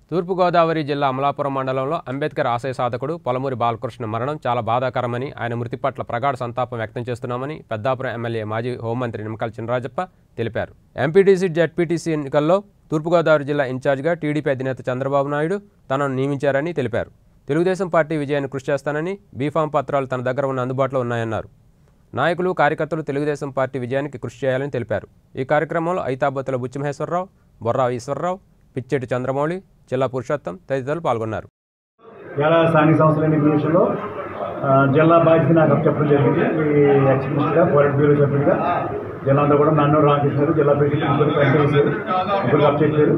తూర్పుగోదావరి జిల్లా అమలాపురం మండలంలో అంబేద్కర్ ఆశయ సాధకుడు పొలమూరి బాలకృష్ణ మరణం చాలా బాధాకరమని ఆయన మృతి పట్ల ప్రగాఢ సంతాపం వ్యక్తం చేస్తున్నామని పెద్దాపురం ఎమ్మెల్యే మాజీ హోంమంత్రి నిమ్మకాయల చినరాజప్ప తెలిపారు ఎంపీటీసీ జడ్పీటీసీ ఎన్నికల్లో తూర్పుగోదావరి జిల్లా ఇన్ఛార్జిగా టీడీపీ అధినేత చంద్రబాబు నాయుడు తనను నియమించారని తెలిపారు తెలుగుదేశం పార్టీ విజయాన్ని కృషి చేస్తానని బీఫామ్ పత్రాలు తన దగ్గర ఉన్న అందుబాటులో ఉన్నాయన్నారు నాయకులు కార్యకర్తలు తెలుగుదేశం పార్టీ విజయానికి కృషి చేయాలని తెలిపారు ఈ కార్యక్రమంలో ఐతాబత్తుల బుచ్చిమహేశ్వరరావు బొర్రా ఈశ్వరరావు పిచ్చెటి చంద్రమౌళి జిల్లా పురుషోత్తం తదితరులు పాల్గొన్నారు చాలా స్థానిక సంస్థల ఎన్నికల విషయంలో ఆ, జిల్లా బాధ్యత నాకు అప్పచెప్పడం జరిగింది ఈ ఎక్స్మినిస్టర్గా పోలిట్ బ్యూరో సభ్యుడిగా జిల్లా అంతా కూడా నన్ను రామకృష్ణ గారు జిల్లా ప్రెసిడెంట్ ముగ్గురు పనిచేశారు ముగ్గురు అప్పచెప్పారు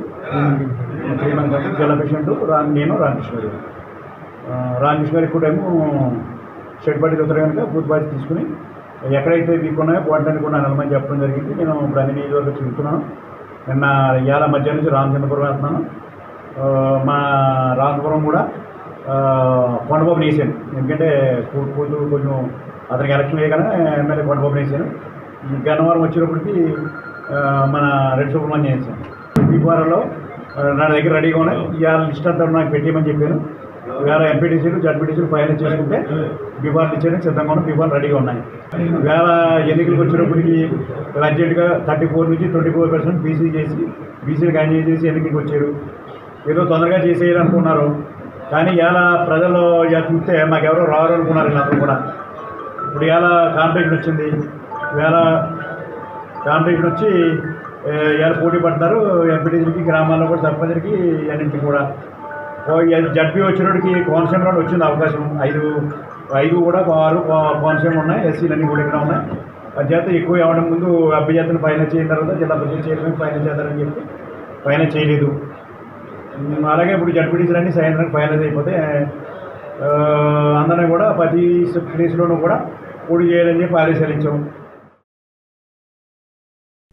త్రీ మంత్ అంటే జిల్లా ప్రెసిడెంట్ రా నేను రామకృష్ణ గారు ఆ, రామకృష్ణ గారికి కూడా ఏమో షెడ్ పట్టి ఉత్తర కనుక బూత్ బాధ్యత తీసుకుని ఎక్కడైతే వీక్ ఉన్నాయో వాటిని కూడా నిలమని చెప్పడం జరిగింది నేను ఇప్పుడు అన్ని నియోజకవర్గం చెబుతున్నాను నిన్న ఇవాళ మధ్యాహ్నం నుంచి రామచంద్రపురం వెళ్తున్నాను ఆ, మా రామపురం కూడా ఆ, కొండబాబు వేసాను ఎందుకంటే కూ- కూతురు కొంచెం అతనికి ఎలక్షన్ వేయగానే ఎమ్మెల్యే కొండబాబు వేసాను ఈ గన్నవరం వచ్చేటప్పటికి ఆ, మన రెడ్డి సుబ్రహ్మణ్యం వేసాను బీఫారంలో నా దగ్గర రెడీగా ఉన్నాయి ఇవాళ లిస్ట్ అంతా నాకు పెట్టేయమని చెప్పాను ఇవాళ ఎంపీటీసీలు జడ్పీటీసీలు ఫైనల్ చేసుకుంటే బీఫార్లు ఇచ్చేందుకు సిద్ధంగా ఉన్నాయి బీఫార్లు రెడీగా ఉన్నాయి ఇవాళ ఎన్నికలకు వచ్చేటప్పటికి అర్జెంటుగా థర్టీ ఫోర్ నుంచి ట్వంటీ ఫోర్ పర్సెంట్ బీసీ చేసి బీసీలు కానీ చేసి ఎన్నికలకు వచ్చారు ఏదో తొందరగా చేసేయాలనుకున్నారు కానీ ఇవాళ ప్రజలు ఇవాళ చూస్తే మాకెవరో రారు అనుకున్నారు వీళ్ళందరూ కూడా ఇప్పుడు ఇవాళ కాంపిటీషన్ వచ్చింది ఇవాళ కాంపిటీషన్ వచ్చి ఏ, ఇవాళ పోటీ పడతారు ఎంపీటీసీలకి గ్రామాల్లో కూడా సర్పంచ్లకి అన్నింటికి కూడా ఓ ఇవాళ జడ్పీ వచ్చినోడికి కోనసీమలో వచ్చింది అవకాశం ఐదు ఐదు కూడా ఆరు కో- కోనసీమ ఉన్నాయి ఎస్సీలు అన్నీ కూడా ఇక్కడ ఉన్నాయి చేత ఎక్కువ ఇవ్వడం ముందు అభ్యర్థులు ఫైనల్ చేసిన తర్వాత జిల్లా పరిషత్ చైర్మన్ ఫైనల్ చేస్తారని చెప్పి ఫైనల్ చేయలేదు ఉమ్, అలాగే ఇప్పుడు జడ్పీటీసీలు అన్నీ సాయంత్రం ఫైనల్ అయిపోతే ఆ, అందరినీ కూడా ప్రతి ప్లేస్లోనూ కూడా పోటీ చేయాలని చెప్పి ఆదేశాలు ఇచ్చాం